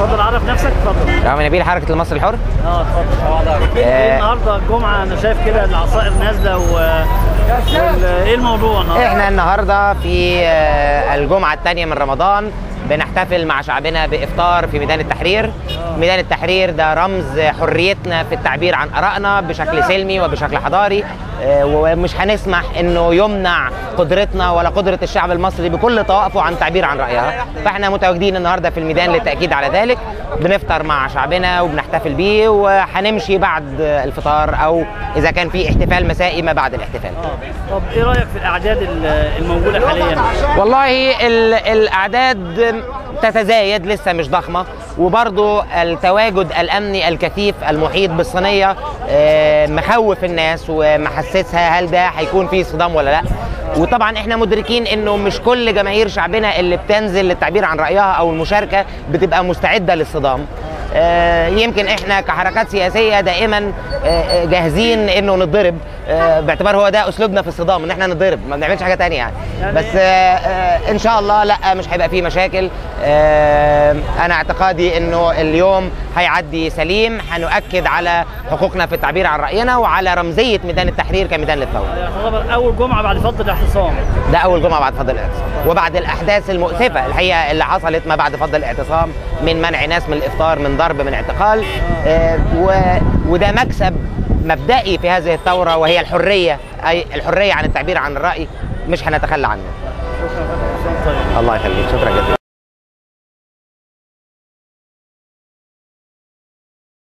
اتفضل عرف نفسك اتفضل رامي نبيل حركه المصري الحر اه اتفضل ايه آه. النهارده الجمعه انا شايف كده العصائر نازله و وال- ايه الموضوع النهارده؟ احنا النهارده في آه، الجمعه الثانيه من رمضان بنحتفل مع شعبنا بافطار في ميدان التحرير ميدان التحرير ده رمز حريتنا في التعبير عن ارائنا بشكل سلمي وبشكل حضاري آه، ومش هنسمح انه يمنع قدرتنا ولا قدره الشعب المصري بكل طوائفه عن التعبير عن رايها فاحنا متواجدين النهارده في الميدان للتاكيد على ذلك بنفطر مع شعبنا وبنحتفل بيه وهنمشي بعد الفطار او اذا كان في احتفال مسائي ما بعد الاحتفال اه طب ايه رايك في الاعداد ال- الموجوده حاليا؟ والله ال- الاعداد تتزايد لسه مش ضخمه وبرضو التواجد الامني الكثيف المحيط بالصينيه آه، مخوف الناس ومحسسها هل ده هيكون فيه صدام ولا لا وطبعا احنا مدركين انه مش كل جماهير شعبنا اللي بتنزل للتعبير عن رايها او المشاركه بتبقى مستعده للصدام آه، يمكن احنا كحركات سياسيه دائما آه، آه، جاهزين انه نتضرب آه، باعتبار هو ده اسلوبنا في الصدام ان احنا نتضرب ما بنعملش حاجه تانية يعني يعني- بس آه، آه، ان شاء الله لا مش هيبقى فيه مشاكل آه، انا اعتقادي انه اليوم هيعدي سليم هنؤكد على حقوقنا في التعبير عن راينا وعلى رمزيه ميدان التحرير كميدان للثوره يعتبر اول جمعه بعد فضل الاعتصام ده اول جمعه بعد فضل الاعتصام وبعد الاحداث المؤسفه الحقيقه اللي حصلت ما بعد فضل الاعتصام من منع ناس من الافطار من ضرب من اعتقال آه، و- وده مكسب مبدئي في هذه الثوره وهي الحريه اي الحريه عن التعبير عن الراي مش هنتخلى عنه شكرا لك طيب الله يخليك شكرا جزيلا